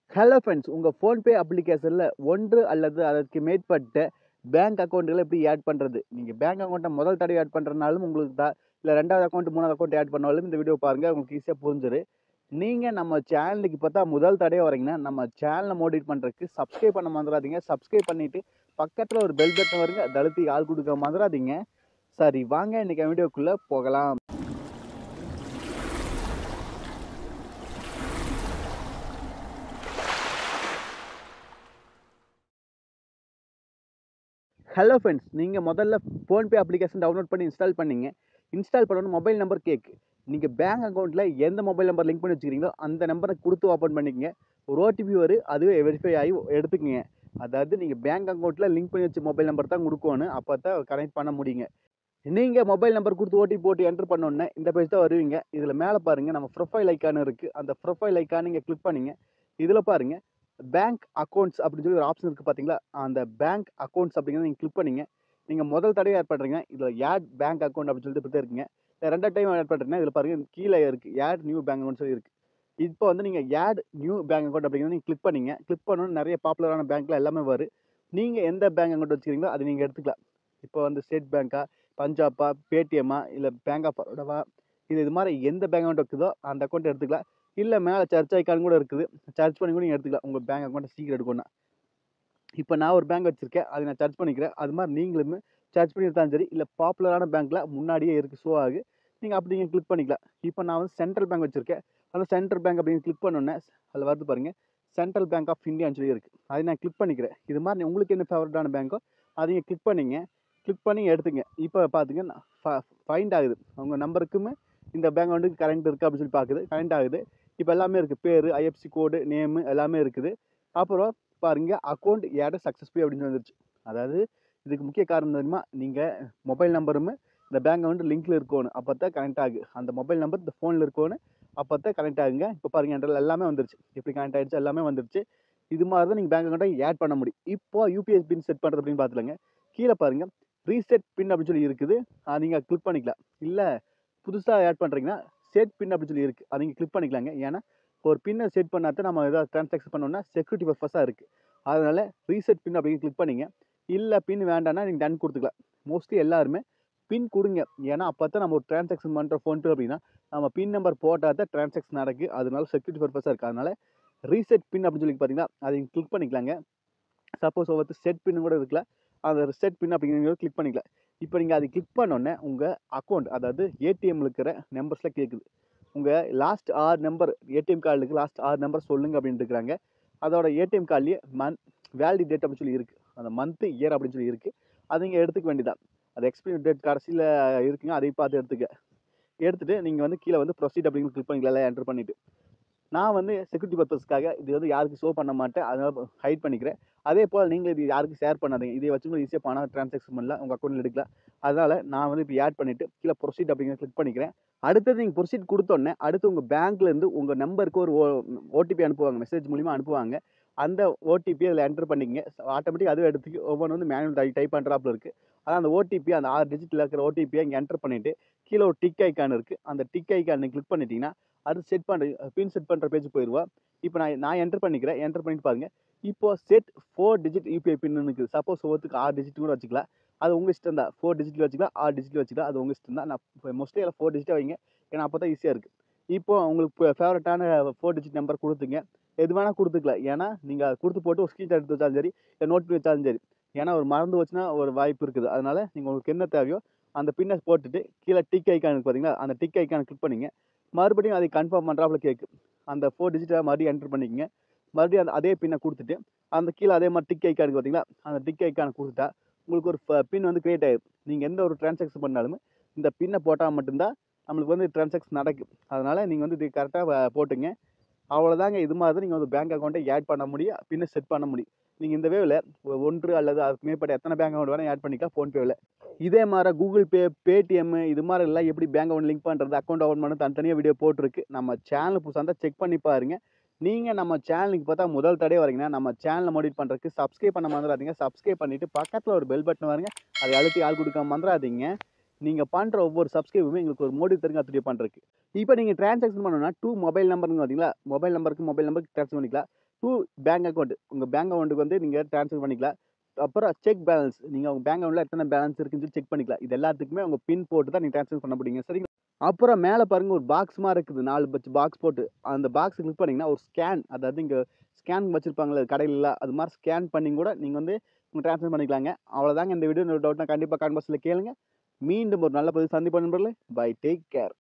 hello friends உங்கள் PhonePe அப்ளிகேஷனில் ஒன்று அல்லது அதற்கு மேற்பட்ட பேங்க் அக்கௌண்ட்டுகளை எப்படி ஆட் பண்ணுறது நீங்கள் பேங்க் அக்கௌண்ட்டை முதல் தடவை ஆட் பண்ணுறனாலும் உங்களுக்கு தான் இல்லை ரெண்டாவது அக்கௌண்ட் மூணாவது அக்கௌண்ட் ஆட் பண்ணாலும் இந்த வீடியோ பாருங்கள் உங்களுக்கு ஈஸியாக புரிஞ்சிரு நீங்கள் நம்ம சேனலுக்கு பார்த்தா முதல் தடவை வரீங்கன்னா நம்ம சேனலை மோடிட் பண்ணுறதுக்கு சப்ஸ்கிரைப் பண்ண மறந்துடாதீங்க சப்ஸ்கிரைப் பண்ணிவிட்டு பக்கத்தில் ஒரு பெல் பட்டன் வருங்க அதை அழுத்தி ஆள் கொடுக்க மறந்துடாதீங்க சரி வாங்க இன்றைக்கி வீடியோக்குள்ளே போகலாம் ஹலோ ஃப்ரெண்ட்ஸ் நீங்கள் முதல்ல ஃபோன்பே அப்ளிகேஷன் டவுன்லோட் பண்ணி இன்ஸ்டால் பண்ணீங்க இன்ஸ்டால் பண்ணணும் மொபைல் நம்பர் கேக்கு நீங்கள் பேங்க் அக்கௌண்ட்டில் எந்த மொபைல் நம்பர் லிங்க் பண்ணி வச்சுக்கிறீங்களோ அந்த நம்பரை கொடுத்து ஓப்பன் பண்ணிக்கங்க ஒரு ஓடிபி வரும் அதுவே வெரிஃபை ஆகி எடுத்துக்கங்க அதாவது நீங்கள் பேங்க் அக்கௌண்ட்டில் லிங்க் பண்ணி வச்ச மொபைல் நம்பர் தான் கொடுக்கணும் அப்போ தான் கனெக்ட் பண்ண முடியுங்க நீங்கள் மொபைல் நம்பர் கொடுத்து ஓடிபி போட்டு என்ட்ரு பண்ணோன்னே இந்த பேஜ் தான் வருவீங்க இதில் மேலே பாருங்கள் நம்ம ப்ரொஃபைல் ஐக்கான் இருக்குது அந்த ப்ரொஃபைல் ஐக்கான் நீங்கள் கிளிக் பண்ணிங்க இதில் பாருங்கள் பேங்க் அக்கௌண்ட்ஸ் அப்படின்னு சொல்லி ஒரு ஆப்ஷன் இருக்குது பார்த்தீங்களா அந்த பேங்க் அக்கௌண்ட்ஸ் அப்படிங்கிறத நீங்கள் கிளிக் பண்ணிங்க நீங்கள் முதல் தடவை ஆட் பண்ணுறீங்க இதில் ஆட் பேங்க் அக்கௌண்ட் அப்படின்னு சொல்லிட்டு இப்படி இருக்குங்க ரெண்டாவது டைம் ஆட் பண்ணுறீங்கன்னா இதில் பாருங்கள் கீழே இருக்குது ஆட் நியூ பேங்க் அக்கௌண்ட் சொல்லி இருக்குது இப்போ வந்து நீங்கள் ஆட் நியூ பேங்க் அக்கௌண்ட் அப்படிங்கிறத நீங்கள் கிளிக் பண்ணிங்க கிளிக் பண்ணணும் நிறைய பாப்புலரான பேங்க்கில் எல்லாமே வரும் நீங்கள் எந்த பேங்க் அக்கௌண்ட் வச்சுக்கிறீங்களோ அதை நீங்கள் எடுத்துக்கலாம் இப்போ வந்து ஸ்டேட் பேங்க்கா பஞ்சாபா பேடிஎம்மா இல்லை பேங்க் ஆஃப் பரோடாவா இது இது மாதிரி எந்த பேங்க் அக்கௌண்ட் இருக்குதோ அந்த அக்கௌண்ட் எடுத்துக்கலாம் இல்லை மேலே சர்ச் ஐக்கான் கூட இருக்குது சர்ச் பண்ணி கூட நீங்கள் எடுத்துக்கலாம் உங்கள் பேங்க் அக்கௌண்ட்டை சீக்கிரம் எடுக்கணும்னா இப்போ நான் ஒரு பேங்க் வச்சுருக்கேன் அதை நான் சர்ச் பண்ணிக்கிறேன் அது மாதிரி நீங்களுமே சர்ச் பண்ணியிருந்தாலும் சரி இல்லை பாப்புலரான பேங்க்கில் முன்னாடியே இருக்குது ஷோ ஆகு நீங்கள் அப்படி நீங்கள் கிளிக் பண்ணிக்கலாம் இப்போ நான் வந்து சென்ட்ரல் பேங்க் வச்சுருக்கேன் அந்த சென்ட்ரல் பேங்க் அப்படின்னு கிளிக் பண்ணோன்னே அதில் வருது பாருங்கள் சென்ட்ரல் பேங்க் ஆஃப் இந்தியான்னு சொல்லி இருக்குது அதை நான் கிளிக் பண்ணிக்கிறேன் இது மாதிரி உங்களுக்கு என்ன ஃபேவரட்டான பேங்க்கோ அதையும் கிளிக் பண்ணிங்க கிளிக் பண்ணி எடுத்துங்க இப்போ பார்த்துங்க ஃபைண்ட் ஆகுது உங்கள் நம்பருக்குமே இந்த பேங்க் வந்து கரண்ட் இருக்குது அப்படின்னு சொல்லி பார்க்குது கரண்ட் ஆகுது இப்போ எல்லாமே இருக்குது பேர் ஐஎஃப்சி கோடு நேமு எல்லாமே இருக்குது அப்புறம் பாருங்கள் அக்கௌண்ட் ஏட சக்ஸஸ்ஃபுல்லி அப்படின்னு வந்துருச்சு அதாவது இதுக்கு முக்கிய காரணம் தெரியுமா நீங்கள் மொபைல் நம்பருமே இந்த பேங்க் வந்து லிங்க்கில் இருக்கணும் அப்போ தான் கனெக்ட் ஆகு அந்த மொபைல் நம்பர் இந்த ஃபோனில் இருக்கணும் அப்போ தான் கனெக்ட் ஆகுங்க இப்போ பாருங்கள் என்ட்ரல் எல்லாமே வந்துருச்சு எப்படி கனெக்ட் ஆகிடுச்சு எல்லாமே வந்துருச்சு இது மாதிரி தான் நீங்கள் பேங்க் அக்கௌண்ட்டை ஆட் பண்ண முடியும் இப்போ யூபிஐ பின் செட் பண்ணுறது அப்படின்னு பார்த்துலங்க கீழே பாருங்கள் ரீசெட் பின் அப்படின்னு சொல்லி இருக்குது அதை நீங்கள் கிளிக் பண்ணிக்கலாம் இல்லை புதுசாக ஆட் பண்ணுறீங்கன்னா செட் பின் அப்படின்னு சொல்லி இருக்குது அதை நீங்கள் கிளிக் பண்ணிக்கலாங்க ஏன்னா ஒரு பின்னை செட் பண்ணாத நம்ம ஏதாவது ட்ரான்சாக்ஷன் பண்ணோம்னா செக்யூரிட்டி பர்பஸாக இருக்குது அதனால் ரீசெட் பின் அப்படின்னு கிளிக் பண்ணிங்க இல்லை பின் வேண்டாம்னா நீங்கள் டன் கொடுத்துக்கலாம் மோஸ்ட்லி எல்லாருமே பின் கொடுங்க ஏன்னா அப்போ தான் நம்ம ஒரு ட்ரான்சாக்ஷன் பண்ணுற ஃபோன்பே அப்படின்னா நம்ம பின் நம்பர் போட்டால் தான் ட்ரான்சாக்ஷன் நடக்குது அதனால செக்யூரிட்டி பர்பஸாக இருக்குது அதனால் ரீசெட் பின் அப்படின்னு சொல்லி பார்த்தீங்கன்னா அதை கிளிக் பண்ணிக்கலாங்க சப்போஸ் ஒவ்வொரு செட் பின் கூட இருக்கல அந்த செட் பின் அப்படிங்கிறத கிளிக் பண்ணிக்கலாம் இப்போ நீங்கள் அதை கிளிக் பண்ணோன்னே உங்கள் அக்கௌண்ட் அதாவது ஏடிஎம்மில் இருக்கிற நம்பர்ஸில் கேட்குது உங்கள் லாஸ்ட் ஆறு நம்பர் ஏடிஎம் கார்டுக்கு லாஸ்ட் ஆறு நம்பர் சொல்லுங்கள் அப்படின்னு இருக்கிறாங்க அதோட ஏடிஎம் கார்ட்லேயே மந்த் வேலிடி டேட் அப்படின்னு சொல்லி இருக்குது அந்த மந்த்து இயர் அப்படின்னு சொல்லி இருக்குது அதை நீங்கள் எடுத்துக்க வேண்டியதான் அது எக்ஸ்பைரி டேட் கடைசியில் இருக்குங்க அதையும் பார்த்து எடுத்துக்க எடுத்துகிட்டு நீங்கள் வந்து கீழே வந்து ப்ரொசீட் அப்படின்னு கிளிக் பண்ணிக்கலாம் என்டர் பண்ணிவிட்டு நான் வந்து செக்யூரிட்டி பர்பஸ்க்காக இது வந்து யாருக்கு ஷோ பண்ண மாட்டேன் அதனால் ஹைட் பண்ணிக்கிறேன் அதே போல் நீங்கள் இது யாருக்கும் ஷேர் பண்ணாதீங்க இதை வச்சு ஈஸியாக பணம் ட்ரான்சாக்ஷன் பண்ணலாம் உங்கள் அக்கௌண்ட்டில் எடுக்கலாம் அதனால் நான் வந்து இப்போ ஆட் பண்ணிவிட்டு கீழே ப்ரொசீட் அப்படிங்கிற கிளிக் பண்ணிக்கிறேன் அடுத்தது நீங்கள் ப்ரொசீட் கொடுத்தோன்னே அடுத்து உங்கள் பேங்க்லேருந்து உங்கள் நம்பருக்கு ஒரு ஓடிபி அனுப்புவாங்க மெசேஜ் மூலிமா அனுப்புவாங்க அந்த ஓடிபி அதில் என்டர் பண்ணிக்கங்க ஆட்டோமேட்டிக் அதுவும் எடுத்துக்கு ஒவ்வொன்று வந்து மேனுவல் டை டைப் பண்ணுறாப்புல இருக்குது அதான் அந்த ஓடிபி அந்த ஆறு டிஜிட்டில் இருக்கிற ஓடிபியை இங்கே என்டர் பண்ணிவிட்டு கீழே ஒரு டிக் ஐக்கான் இருக்குது அந்த டிக் ஐக்கான் கிளிக் பண்ணிட்டீங்கன்னா அது செட் பண்ணுற பின் செட் பண்ணுற பேஜ் போயிடுவா இப்போ நான் நான் என்டர் பண்ணிக்கிறேன் என்டர் பண்ணிட்டு பாருங்கள் இப்போ set four digit UPI PIN இருக்குது சப்போஸ் ஒவ்வொருத்துக்கு ஆறு டிஜிட் கூட வச்சுக்கலாம் அது உங்கள் இஷ்டம் தான் ஃபோர் டிஜிட்டில் வச்சுக்கலாம் ஆறு டிஜிட்டில் வச்சுக்கலாம் அது உங்கள் இஷ்டம் தான் நான் மோஸ்ட்லி அதில் ஃபோர் டிஜிட்டாக வைங்க ஏன்னா அப்போ தான் ஈஸியாக இருக்குது இப்போ உங்களுக்கு ஃபேவரட்டான ஃபோர் டிஜிட் நம்பர் கொடுத்துங்க எது வேணால் கொடுத்துக்கலாம் ஏன்னா நீங்கள் அதை கொடுத்து போட்டு ஒரு ஸ்க்ரீன்ஷாட் எடுத்து வச்சாலும் சரி இல்லை நோட் பண்ணி வச்சாலும் சரி ஏன்னா ஒரு மறந்து வச்சுன்னா ஒரு வாய்ப்பு இருக்குது அதனால் நீங்கள் உங்களுக்கு என்ன தேவையோ அந்த பின்னை போட்டுட்டு கீழே டிக் ஐக்கான் பார்த்தீங்களா அந்த டிக் ஐக்கான் கிளிக் பண்ணிங்க மறுபடியும் அதை கன்ஃபார்ம் பண்ணுறாப்புல கேட்கு அந்த ஃபோர் டிஜிட்டை மறுபடியும் என்டர் பண்ணிக்கங்க மறுபடியும் அந்த அதே பின்னை கொடுத்துட்டு அந்த கீழே அதே மாதிரி டிக் ஐக்கானுக்கு பார்த்தீங்களா அந்த டிக் ஐக்கானை கொடுத்துட்டா உங்களுக்கு ஒரு பின் வந்து க்ரியேட் ஆகிடும் நீங்கள் எந்த ஒரு ட்ரான்சாக்ஷன் பண்ணாலுமே இந்த பின்னை போட்டால் மட்டும்தான் நம்மளுக்கு வந்து ட்ரான்சாக்ஷன் நடக்கும் அதனால் நீங்கள் வந்து இது கரெக்டாக போட்டுங்க அவ்வளோதாங்க இது மாதிரி நீங்கள் வந்து பேங்க் அக்கௌண்ட்டை ஆட் பண்ண முடியும் பின்னை செட் பண்ண முடியும் நீங்கள் இந்த வேவில் ஒன்று அல்லது அதுக்கு மேற்பட்ட எத்தனை பேங்க் அக்கௌண்ட் வேணால் ஆட் பண்ணிக்கலாம் ஃபோன்பேவில் இதே மாதிரி கூகுள் பே பேடிஎம் இது மாதிரி எல்லாம் எப்படி பேங்க் அக்கௌண்ட் லிங்க் பண்ணுறது அக்கௌண்ட் ஓப்பன் பண்ண தனித்தனியாக வீடியோ போட்டிருக்கு நம்ம சேனல் புதுசாக இருந்தால் செக் பண்ணி பாருங்கள் நீங்கள் நம்ம சேனலுக்கு பார்த்தா முதல் தடவை வரீங்கன்னா நம்ம சேனலை மோடிட் பண்ணுறதுக்கு சப்ஸ்கிரைப் பண்ண மறந்துடாதீங்க சப்ஸ்கிரைப் பண்ணிவிட்டு பக்கத்தில் ஒரு பெல் பட்டன் வருங்க அதை அழுத்தி ஆள் கொடுக்க மறந்துடாதீங்க நீங்கள் பண்ணுற ஒவ்வொரு சப்ஸ்கிரைபுமே எங்களுக்கு ஒரு மோடி தருங்க அத்துடைய பண்ணுறதுக்கு இப்போ நீங்கள் ட்ரான்சாக்ஷன் பண்ணணும்னா டூ மொபைல் நம்பருங்க பார்த்தீங்களா மொபைல் நம்பருக்கு மொபைல் நம்பருக்கு ட்ரான்ஸ்ஃபர் பண்ணிக்கலாம் டூ பேங்க் அக்கௌண்ட் உங்கள் பேங்க் அக்கௌண்ட்டுக்கு வந்து நீங்கள் ட்ரான்ஸ்ஃபர் பண்ணிக்கலாம் அப்புறம் செக் பேலன்ஸ் நீங்கள் உங்கள் பேங்க் அக்கௌண்ட்டில் எத்தனை பேலன்ஸ் இருக்குன்னு சொல்லி செக் பண்ணிக்கலாம் இது எல்லாத்துக்குமே உங்கள் பின் போட்டு தான் நீங்கள் ட்ரான்ஸ்ஃபர் பண்ண முடியுங்க சரிங்களா அப்புறம் மேலே பாருங்க ஒரு பாக்ஸ் மாதிரி இருக்குது நாலு பச்சு பாக்ஸ் போட்டு அந்த பாக்ஸ் கிளிக் பண்ணிங்கன்னா ஒரு ஸ்கேன் அதாவது இங்கே ஸ்கேன் வச்சுருப்பாங்களே கடையில் அது மாதிரி ஸ்கேன் பண்ணி கூட நீங்கள் வந்து உங்கள் ட்ரான்ஸ்ஃபர் பண்ணிக்கலாங்க அவ்வளோதாங்க இந்த வீடியோ டவுட்னா கண்டிப்பாக கான்வர்ஸில் கேளுங்க மீண்டும் ஒரு நல்ல பதிவு சந்திப்பு நண்பர்களே பை டேக் கேர்